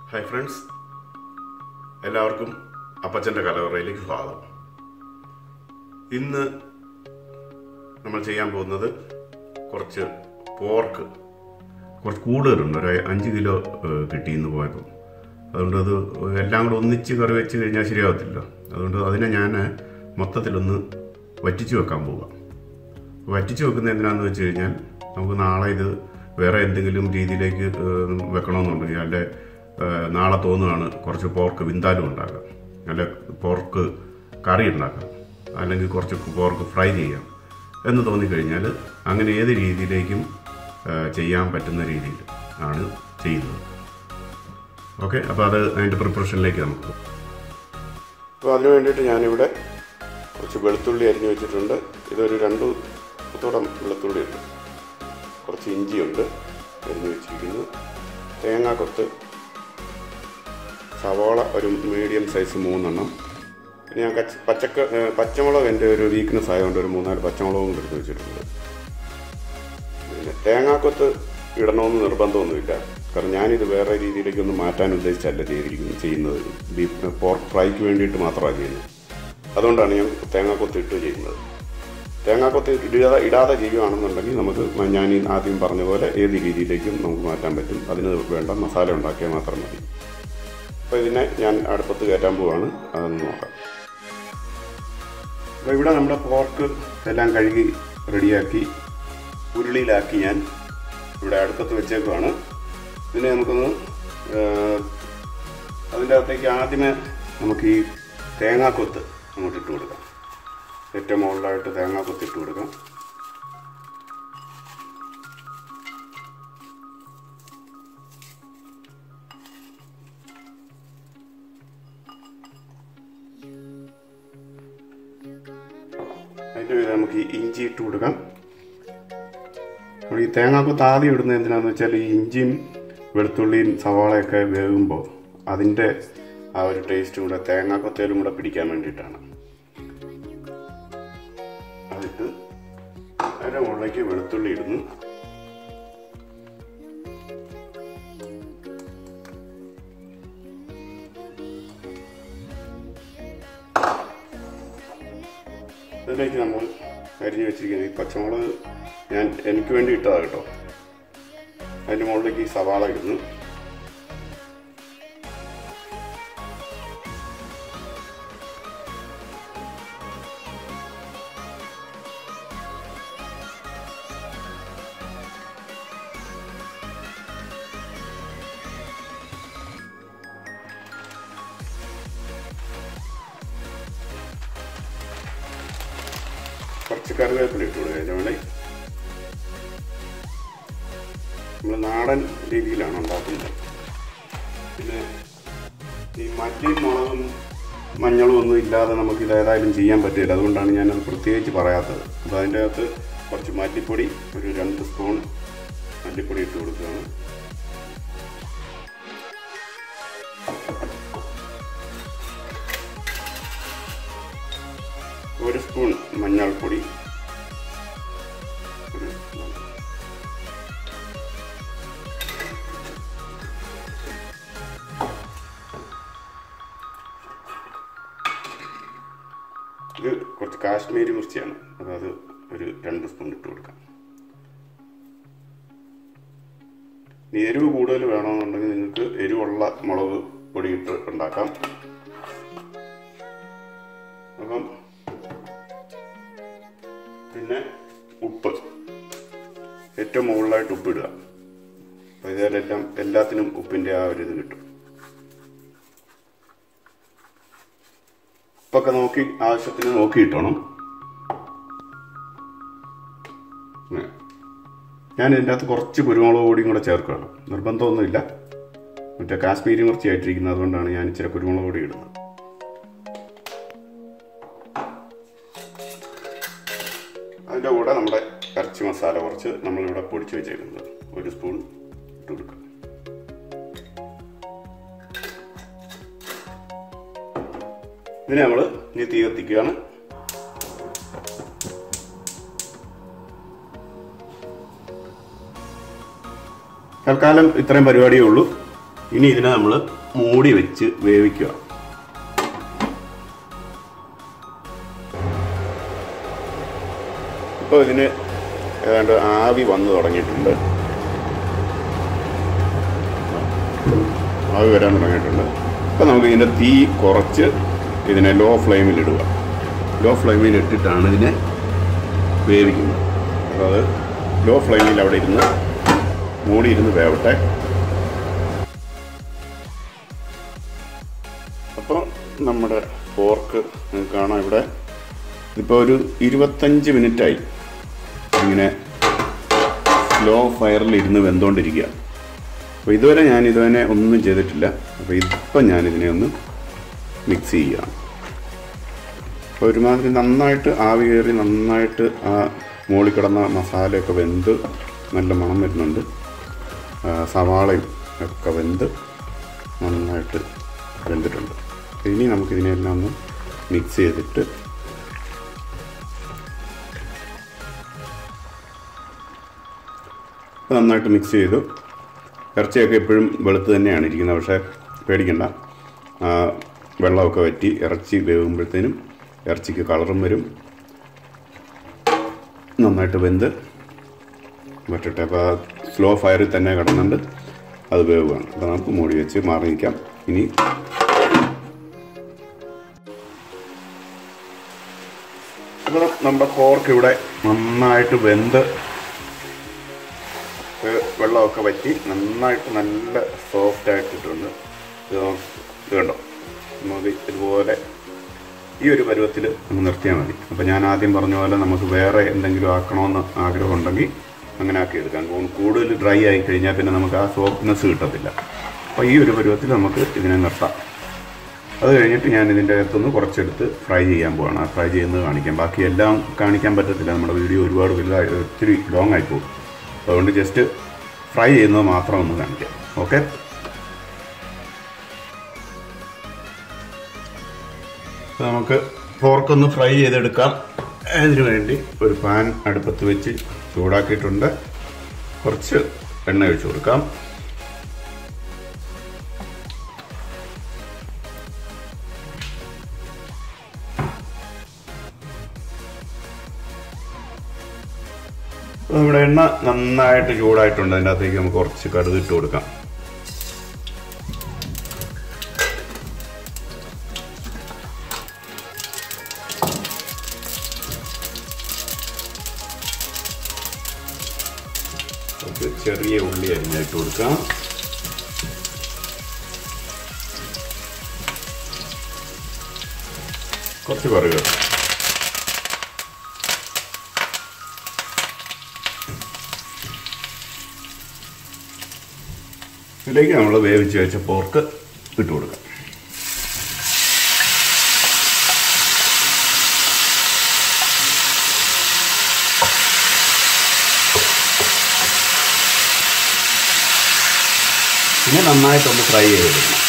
Hi friends എല്ലാവർക്കും അപ്പച്ചൻ്റെ കലവറയിലേക്ക് സ്വാഗതം ഇന്ന് നമ്മൾ ചെയ്യാൻ പോകുന്നത് കുറച്ച് പോർക്ക് കുറച്ച് കൂടുതലുണ്ട് ഒരു അഞ്ച് കിലോ ഏഹ്, കിട്ടി ഇന്ന് പോയപ്പോൾ അതുകൊണ്ട് അത് എല്ലാം കൂടെ ഒന്നിച്ച് കറി വെച്ച് കഴിഞ്ഞാൽ ശരിയാവത്തില്ല അതുകൊണ്ട് അതിനെ ഞാൻ മൊത്തത്തിലൊന്ന് വറ്റിച്ച് വെക്കാൻ പോകാം വറ്റിച്ച് വെക്കുന്നത് എന്തിനാന്ന് വെച്ച് കഴിഞ്ഞാൽ നമുക്ക് നാളെ ഇത് വേറെ എന്തെങ്കിലും രീതിയിലേക്ക് ഏഹ്, വെക്കണമെന്നുണ്ടെങ്കിൽ അല്ലെ ഏഹ്, നാളെ തോന്നുകയാണ് കുറച്ച് പോർക്ക് വിന്താലും ഉണ്ടാക്കാം അല്ലെ പോർക്ക് കറി ഉണ്ടാക്കാം അല്ലെങ്കിൽ കുറച്ച് പോർക്ക് ഫ്രൈ ചെയ്യാം എന്ന് തോന്നിക്കഴിഞ്ഞാൽ അങ്ങനെ ഏത് രീതിയിലേക്കും ഏഹ്, ചെയ്യാൻ പറ്റുന്ന രീതിയിൽ ആണ് ചെയ്യുന്നത് ഓക്കെ അപ്പോൾ അത് അതിൻ്റെ പ്രിപ്പറേഷനിലേക്ക് നമുക്ക് അപ്പോൾ അതിന് വേണ്ടിയിട്ട് ഞാനിവിടെ കുറച്ച് വെളുത്തുള്ളി അരിഞ്ഞു വെച്ചിട്ടുണ്ട് ഇതൊരു രണ്ട് കുത്തോടം വെളുത്തുള്ളി ഉണ്ട് കുറച്ച് ഇഞ്ചിയുണ്ട് അരിഞ്ഞു വെച്ചിരിക്കുന്നു തേങ്ങാക്കൊത്ത് സവാള ഒരു മീഡിയം സൈസ് മൂന്നെണ്ണം പിന്നെ ഞാൻ കച്ച പച്ചക്ക ഏ, പച്ചമുളക് എൻ്റെ ഒരു വീക്ക്നെസ് ആയതുകൊണ്ട് ഒരു മൂന്നാല് പച്ചമുളകും കൂടെ എടുത്ത് വെച്ചിട്ടുണ്ട് പിന്നെ തേങ്ങാക്കൊത്ത് ഇടണമെന്ന് നിർബന്ധമൊന്നുമില്ല കാരണം ഞാനിത് വേറെ രീതിയിലേക്കൊന്നും മാറ്റാൻ ഉദ്ദേശിച്ചല്ല ചെയ്തിരിക്കുന്നത് ചെയ്യുന്നത് ബീഫ് പോർക്ക് ഫ്രൈക്ക് വേണ്ടിയിട്ട് മാത്രമാണ് ചെയ്യുന്നത് അതുകൊണ്ടാണ് ഞാൻ തേങ്ങാക്കൊത്ത് ഇട്ട് ചെയ്യുന്നത് തേങ്ങാക്കൊത്ത് ഇടാതെ ഇടാതെ ചെയ്യുകയാണെന്നുണ്ടെങ്കിൽ നമുക്ക് ഞാൻ ഈ ആദ്യം പറഞ്ഞ പോലെ ഏത് രീതിയിലേക്കും നമുക്ക് മാറ്റാൻ പറ്റും അതിന് വേണ്ട മസാല ഉണ്ടാക്കിയാൽ മാത്രം മതി അപ്പോൾ ഇതിനെ ഞാൻ അടുപ്പത്ത് കയറ്റാൻ പോവാണ് അതൊന്ന് നോക്കാം അപ്പോൾ ഇവിടെ നമ്മുടെ പോർക്ക് എല്ലാം കഴുകി റെഡിയാക്കി ഉരുളിയിലാക്കി ഞാൻ ഇവിടെ അടുപ്പത്ത് വെച്ചേക്കുവാണ് ഇതിനെ നമുക്കൊന്ന് ഏഹ്, അതിൻ്റെ അകത്തേക്ക് ആദ്യമേ നമുക്ക് ഈ തേങ്ങാക്കൊത്ത് അങ്ങോട്ട് ഇട്ട് കൊടുക്കാം ഏറ്റവും മുകളിലായിട്ട് തേങ്ങാക്കൊത്ത് ഇട്ട് കൊടുക്കാം അതിൻ്റെ പേര് നമുക്ക് ഈ ഇഞ്ചി ഇട്ട് കൊടുക്കാം നമ്മൾ ഈ തേങ്ങാക്കൊത്ത് ആദ്യം ഇടുന്നത് എന്തിനാന്ന് വെച്ചാൽ ഈ ഇഞ്ചിയും വെളുത്തുള്ളിയും സവാളയൊക്കെ വേകുമ്പോൾ അതിൻ്റെ ആ ഒരു ടേസ്റ്റും കൂടെ തേങ്ങാക്കൊത്തേലും കൂടെ പിടിക്കാൻ വേണ്ടിയിട്ടാണ് അതിട്ട് അതിൻ്റെ മുകളിലേക്ക് വെളുത്തുള്ളി ഇടുന്നു ഇതിലേക്ക് നമ്മൾ അരിഞ്ഞു വെച്ചിരിക്കുന്ന ഈ പച്ചമുളക് ഞാൻ എനിക്ക് വേണ്ടി ഇട്ടതാണ് കേട്ടോ അതിൻ്റെ മുകളിലേക്ക് ഈ സവാള ഇടുന്നു കുറച്ച് കറിവേപ്പില ഇട്ട് കൊടുക്കുക അതിൻ്റെ മുകളിൽ നമ്മൾ നാടൻ രീതിയിലാണ് ഉണ്ടാക്കുന്നത് പിന്നെ ഈ മല്ലിയും മുളകും മഞ്ഞളും ഒന്നും ഇല്ലാതെ നമുക്ക് ഇത് ഏതായാലും ചെയ്യാൻ പറ്റില്ല അതുകൊണ്ടാണ് ഞാനത് പ്രത്യേകിച്ച് പറയാത്തത് അപ്പോൾ അതിൻ്റെ അകത്ത് കുറച്ച് മല്ലിപ്പൊടി ഒരു രണ്ട് സ്പൂൺ മല്ലിപ്പൊടി ഇട്ട് കൊടുക്കുകയാണ് ഒരു സ്പൂൺ മഞ്ഞൾപ്പൊടി ഒരു ഇത് കുറച്ച് കാശ്മീരി മിർച്ചിയാണ് അപ്പോൾ അത് ഒരു രണ്ട് സ്പൂൺ ഇട്ട് കൊടുക്കാം ഇനി എരിവ് കൂടുതൽ വേണമെന്നുണ്ടെങ്കിൽ നിങ്ങൾക്ക് എരിവുള്ള മുളക് പൊടി ഇട്ട് ഉണ്ടാക്കാം അപ്പം പിന്നെ ഉപ്പ് ഏറ്റവും മുകളിലായിട്ട് ഉപ്പ് ഇടുക അപ്പോൾ ഇതിലെല്ലാം എല്ലാത്തിനും ഉപ്പിൻ്റെ ആ ഒരു ഇത് കിട്ടും ഉപ്പൊക്കെ നോക്കി ആവശ്യത്തിന് നോക്കി ഇട്ടണം ഇങ്ങനെ. ഞാൻ ഇതിൻ്റെ അകത്ത് കുറച്ച് കുരുമുളക് പൊടിയും കൂടെ ചേർക്കുകയാണ് നിർബന്ധമൊന്നുമില്ല മറ്റേ കാശ്മീരി മിർച്ചി ആയിട്ടിരിക്കുന്നത് അതുകൊണ്ടാണ് ഞാൻ ഇച്ചിരി കുരുമുളക് പൊടി ഇടുന്നത് അതിൻ്റെ കൂടെ നമ്മുടെ ഇറച്ചി മസാല കുറച്ച് നമ്മളിവിടെ പൊടിച്ച് വെച്ചേക്കുന്നത് ഒരു സ്പൂൺ ഇട്ട് കൊടുക്കുക ഇതിനെ നമ്മൾ ഇനി തീ കത്തിക്കുകയാണ് തൽക്കാലം ഇത്രയും പരിപാടിയേ ഉള്ളൂ ഇനി ഇതിനെ നമ്മൾ മൂടി വെച്ച് വേവിക്കുക ഇപ്പോൾ ഇതിന് ഏതാണ്ട് ആവി വന്നു തുടങ്ങിയിട്ടുണ്ട് ആവി വരാൻ തുടങ്ങിയിട്ടുണ്ട് അപ്പോൾ നമുക്ക് ഇതിൻ്റെ തീ കുറച്ച് ഇതിനെ ലോ ഫ്ലെയിമിൽ ഇടുക ലോ ഫ്ലെയിമിൽ ഇട്ടിട്ടാണ് ഇതിനെ വേവിക്കുന്നത് അപ്പോൾ അത് ലോ ഫ്ലെയിമിൽ അവിടെ ഇരുന്ന് മൂടിയിരുന്ന് വേവട്ടെ അപ്പോൾ നമ്മുടെ പോർക്ക് നിങ്ങൾക്ക് കാണാം ഇവിടെ ഇപ്പോൾ ഒരു ഇരുപത്തഞ്ച് മിനിറ്റായി ഇങ്ങനെ സ്ലോ ഫയറിൽ ഇരുന്ന് വെന്തുകൊണ്ടിരിക്കുക അപ്പോൾ ഇതുവരെ ഞാൻ ഇതുവരെ ഒന്നും ചെയ്തിട്ടില്ല അപ്പോൾ ഇപ്പം ഞാനിതിനെ ഒന്ന് മിക്സ് ചെയ്യുകയാണ് അപ്പോൾ ഒരുമാതിരി നന്നായിട്ട് ആവി കയറി നന്നായിട്ട് ആ മുകളിൽ കിടന്ന മസാലയൊക്കെ വെന്ത് നല്ല മണം വരുന്നുണ്ട് ആ, സവാളയും ഒക്കെ വെന്ത് നന്നായിട്ട് വെന്തിട്ടുണ്ട് അപ്പോൾ ഇനി നമുക്കിതിനെല്ലാം ഒന്ന് മിക്സ് ചെയ്തിട്ട് അപ്പോൾ നന്നായിട്ട് മിക്സ് ചെയ്തു ഇറച്ചിയൊക്കെ എപ്പോഴും വെളുത്ത് തന്നെയാണ് ഇരിക്കുന്നത് പക്ഷേ പേടിക്കണ്ട ആ, വെള്ളമൊക്കെ വറ്റി ഇറച്ചി വേകുമ്പോഴത്തേനും ഇറച്ചിക്ക് കളറും വരും നന്നായിട്ട് വെന്ത് വറ്റട്ടെ അപ്പോൾ സ്ലോ ഫയറിൽ തന്നെ കിടന്നുണ്ട് അത് വേവുകയാണ് അപ്പോൾ നമുക്ക് മൂടി വെച്ച് മാറി നിൽക്കാം ഇനി അപ്പോൾ നമ്മുടെ പോർക്ക് ഇവിടെ നന്നായിട്ട് വെന്ത് ഏഹ് വെള്ളമൊക്കെ വറ്റി നന്നായിട്ട് നല്ല സോഫ്റ്റ് ആയിട്ടിട്ടുണ്ട് ഇത് നോ- ഇത് കണ്ടോ നമുക്ക് ഇതുപോലെ ഈ ഒരു പരുവത്തിൽ നമുക്ക് നിർത്തിയാൽ മതി അപ്പോൾ ഞാൻ ആദ്യം പറഞ്ഞ പോലെ നമുക്ക് വേറെ എന്തെങ്കിലും ആക്കണമെന്ന് ആഗ്രഹമുണ്ടെങ്കിൽ അങ്ങനെ ആക്കി എടുക്കാം കൂ- കൂടുതൽ ഡ്രൈ ആയി കഴിഞ്ഞാൽ പിന്നെ നമുക്ക് ആ സോഫ്റ്റ്നെസ് കിട്ടത്തില്ല അപ്പോൾ ഈ ഒരു പരുവത്തിൽ നമുക്ക് ഇതിനെ നിർത്താം അത് കഴിഞ്ഞിട്ട് ഞാൻ ഇതിൻ്റെ അകത്തുനിന്ന് കുറച്ചെടുത്ത് ഫ്രൈ ചെയ്യാൻ പോവാണ് ആ ഫ്രൈ ചെയ്യുന്നത് കാണിക്കാം ബാക്കി എല്ലാം കാണിക്കാൻ പറ്റത്തില്ല നമ്മുടെ വീഡിയോ ഒരുപാട് വലുതായി ഒത്തിരി ലോങ് ആയി പോകും അതുകൊണ്ട് ജസ്റ്റ് ഫ്രൈ ചെയ്യുന്നത് മാത്രം ഒന്ന് കാണിക്കാം ഓക്കെ നമുക്ക് പോർക്കൊന്ന് ഫ്രൈ ചെയ്തെടുക്കാം അതിന് വേണ്ടി ഒരു പാൻ അടുപ്പത്ത് വെച്ച് ചൂടാക്കിയിട്ടുണ്ട് കുറച്ച് എണ്ണ ഒഴിച്ചു കൊടുക്കാം നമ്മുടെ എണ്ണ നന്നായിട്ട് ചൂടായിട്ടുണ്ട് അതിൻ്റെ അകത്തേക്ക് നമുക്ക് കുറച്ച് കടുക് ഇട്ട് കൊടുക്കാം കുറച്ച് ചെറിയ ഉള്ളി അരിഞ്ഞിട്ട് കൊടുക്കാം കുറച്ച് കറിവേപ്പില ഇതിലേക്ക് നമ്മൾ വേവിച്ച് വെച്ച പോർക്ക് ഇട്ട് കൊടുക്കാം പിന്നെ നന്നായിട്ടൊന്ന് ഫ്രൈ ചെയ്തെടുക്കണം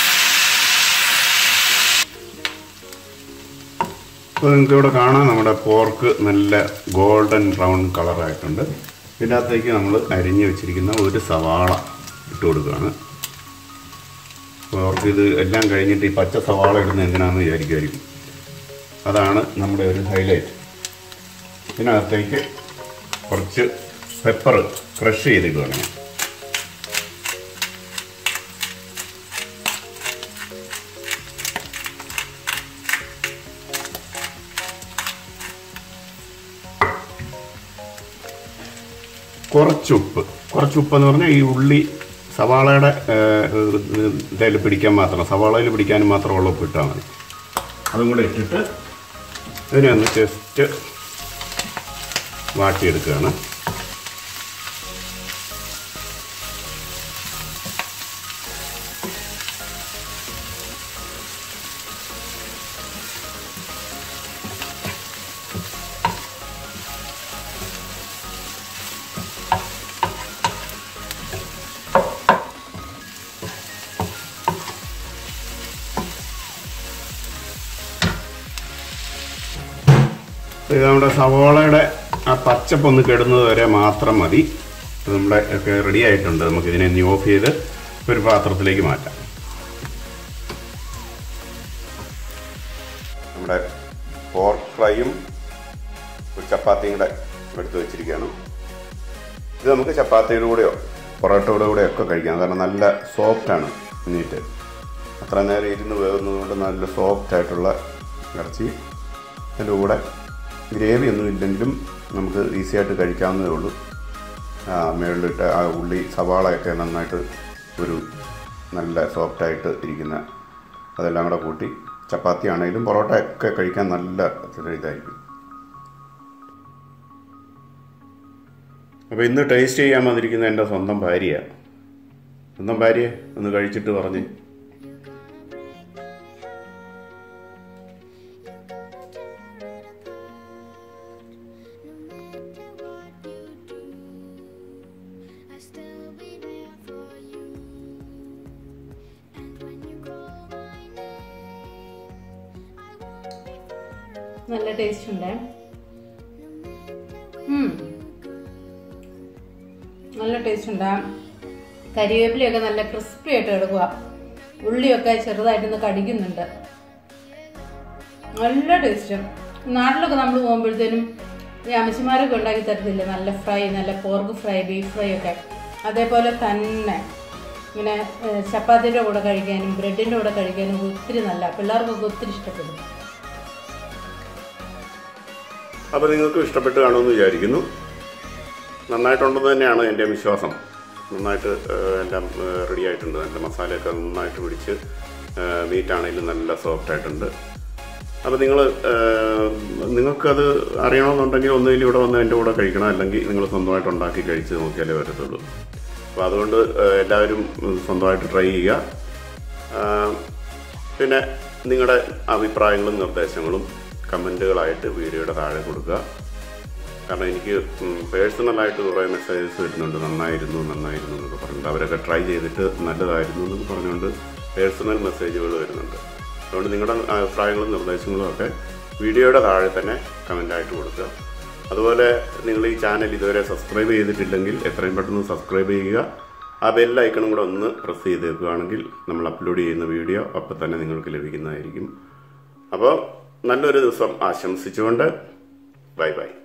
അപ്പോൾ നിങ്ങൾക്ക് ഇവിടെ കാണാം നമ്മുടെ പോർക്ക് നല്ല ഗോൾഡൻ ബ്രൗൺ കളറായിട്ടുണ്ട് ഇതിൻ്റെ അകത്തേക്ക് നമ്മൾ അരിഞ്ഞ് വെച്ചിരിക്കുന്ന ഒരു സവാള ഇട്ട് കൊടുക്കുകയാണ് അപ്പോൾ അവർക്ക് ഇത് എല്ലാം കഴിഞ്ഞിട്ട് ഈ പച്ച സവാള ഇടുന്ന എന്തിനാണെന്ന് വിചാരിക്കുമായിരിക്കും അതാണ് നമ്മുടെ ഒരു ഹൈലൈറ്റ് ഇതിനകത്തേക്ക് കുറച്ച് പെപ്പർ ക്രഷ് ചെയ്തിടുകയാണ് ഞാൻ കുറച്ചുപ്പ് കുറച്ചുപ്പ് എന്ന് പറഞ്ഞാൽ ഈ ഉള്ളി സവാളയുടെ ഇതിൽ പിടിക്കാൻ മാത്രം സവാളയിൽ പിടിക്കാനും മാത്രമുള്ള ഉപ്പ് ഇട്ടാൽ മതി അതും കൂടെ ഇട്ടിട്ട് ഇതിനെ ഒന്ന് ജസ്റ്റ് വാട്ടിയെടുക്കുകയാണ് ഇത് നമ്മുടെ സവോളയുടെ ആ പച്ചപ്പൊന്ന് കെടുന്നത് വരെ മാത്രം മതി ഇത് നമ്മുടെ ഒക്കെ റെഡി ആയിട്ടുണ്ട് നമുക്ക് ഇതിനെ ഇനി ഓഫ് ചെയ്ത് ഒരു പാത്രത്തിലേക്ക് മാറ്റാം നമ്മുടെ പോർക്ക് ഫ്രൈയും ഒരു ചപ്പാത്തിയും കൂടെ എടുത്ത് വെച്ചിരിക്കുകയാണ് ഇത് നമുക്ക് ചപ്പാത്തിയുടെ കൂടെയോ പൊറോട്ടയുടെ കൂടെയോ ഒക്കെ കഴിക്കാം കാരണം നല്ല സോഫ്റ്റാണ് മീറ്റ് അത്ര നേരം ഇരുന്ന് വേകുന്നതുകൊണ്ട് നല്ല സോഫ്റ്റ് ആയിട്ടുള്ള ഇറച്ചി അതിൻ്റെ കൂടെ ഗ്രേവി ഒന്നും ഇല്ലെങ്കിലും നമുക്ക് ഈസി ആയിട്ട് കഴിക്കാവുന്നതേ ഉള്ളൂ ആ, മുകളിലിട്ട് ആ ഉള്ളി സവാളയൊക്കെ നന്നായിട്ട് ഒരു നല്ല സോഫ്റ്റായിട്ട് ഇരിക്കുന്ന അതെല്ലാം കൂടെ കൂട്ടി ചപ്പാത്തി ആണെങ്കിലും പൊറോട്ട ഒക്കെ കഴിക്കാൻ നല്ല ഇതായിരിക്കും അപ്പോൾ ഇന്ന് ടേസ്റ്റ് ചെയ്യാൻ വന്നിരിക്കുന്ന എൻ്റെ സ്വന്തം ഭാര്യയാണ് സ്വന്തം ഭാര്യ ഒന്ന് കഴിച്ചിട്ട് പറഞ്ഞ് I still be there for you. And when you call my name, I won't be far away. നല്ല ടേസ്റ്റ് ഉണ്ട് No matter where ഉം. നല്ല ടേസ്റ്റ് ഉണ്ട് ആ കരിവേപ്പിലയൊക്കെ നല്ല ക്രിസ്പി ആയിട്ട് എടുക്കുക ഉള്ളിയൊക്കെ ചെറുതായിട്ടൊന്ന് കടിക്കുന്നുണ്ട് നല്ല ടേസ്റ്റ് നാട്ടിലൊക്കെ നമ്മൾ പോകുമ്പോഴത്തേനും ഈ അമ്മച്ചിമാരൊക്കെ ഉണ്ടാക്കി തരത്തില്ലേ നല്ല ഫ്രൈ നല്ല പോർക്ക് ഫ്രൈ ബീഫ് ഫ്രൈ ഒക്കെ അതേപോലെ തന്നെ ഇങ്ങനെ ഏഹ്, ചപ്പാത്തിയുടെ കൂടെ കഴിക്കാനും ബ്രെഡിൻ്റെ കൂടെ കഴിക്കാനും ഒത്തിരി നല്ല പിള്ളേർക്കൊക്കെ ഒത്തിരി ഇഷ്ടപ്പെടും അപ്പോൾ നിങ്ങൾക്ക് ഇഷ്ടപ്പെട്ട് കാണുമെന്ന് വിചാരിക്കുന്നു നന്നായിട്ടുണ്ടെന്ന് തന്നെയാണ് എൻ്റെ വിശ്വാസം നന്നായിട്ട് ഏഹ്, എല്ലാം റെഡി ആയിട്ടുണ്ട് നല്ല മസാലയൊക്കെ നന്നായിട്ട് പിടിച്ച് മീറ്റ് ആണെങ്കിലും നല്ല സോഫ്റ്റ് ആയിട്ടുണ്ട് അപ്പോൾ നിങ്ങൾ നിങ്ങൾക്കത് അറിയണമെന്നുണ്ടെങ്കിൽ ഒന്നുകിൽ ഇവിടെ വന്ന് എൻ്റെ കൂടെ കഴിക്കണം അല്ലെങ്കിൽ നിങ്ങൾ സ്വന്തമായിട്ട് ഉണ്ടാക്കി കഴിച്ച് നോക്കിയാലേ വരത്തുള്ളൂ അപ്പോൾ അതുകൊണ്ട് ഏഹ്, എല്ലാവരും ഉം, സ്വന്തമായിട്ട് ട്രൈ ചെയ്യുക ആഹ്, പിന്നെ നിങ്ങളുടെ അഭിപ്രായങ്ങളും നിർദ്ദേശങ്ങളും കമൻറ്റുകളായിട്ട് വീഡിയോയുടെ താഴെ കൊടുക്കുക കാരണം എനിക്ക് പേഴ്സണലായിട്ട് കുറേ മെസ്സേജസ് വരുന്നുണ്ട് നന്നായിരുന്നു നന്നായിരുന്നു എന്നൊക്കെ പറഞ്ഞിട്ട് അവരൊക്കെ ട്രൈ ചെയ്തിട്ട് നല്ലതായിരുന്നു എന്നൊക്കെ പറഞ്ഞുകൊണ്ട് പേഴ്സണൽ മെസ്സേജുകൾ വരുന്നുണ്ട് അതുകൊണ്ട് നിങ്ങളുടെ അഭിപ്രായങ്ങളും നിർദ്ദേശങ്ങളും ഒക്കെ വീഡിയോയുടെ താഴെ തന്നെ കമൻ്റായിട്ട് കൊടുക്കുക അതുപോലെ നിങ്ങൾ ഈ ചാനൽ ഇതുവരെ സബ്സ്ക്രൈബ് ചെയ്തിട്ടില്ലെങ്കിൽ എത്രയും പെട്ടെന്ന് സബ്സ്ക്രൈബ് ചെയ്യുക ആ ബെൽ ഐക്കണും കൂടെ ഒന്ന് പ്രസ് ചെയ്തേക്കുകയാണെങ്കിൽ നമ്മൾ അപ്ലോഡ് ചെയ്യുന്ന വീഡിയോ അപ്പം തന്നെ നിങ്ങൾക്ക് ലഭിക്കുന്നതായിരിക്കും അപ്പോൾ നല്ലൊരു ദിവസം ആശംസിച്ചുകൊണ്ട് ബൈ ബൈ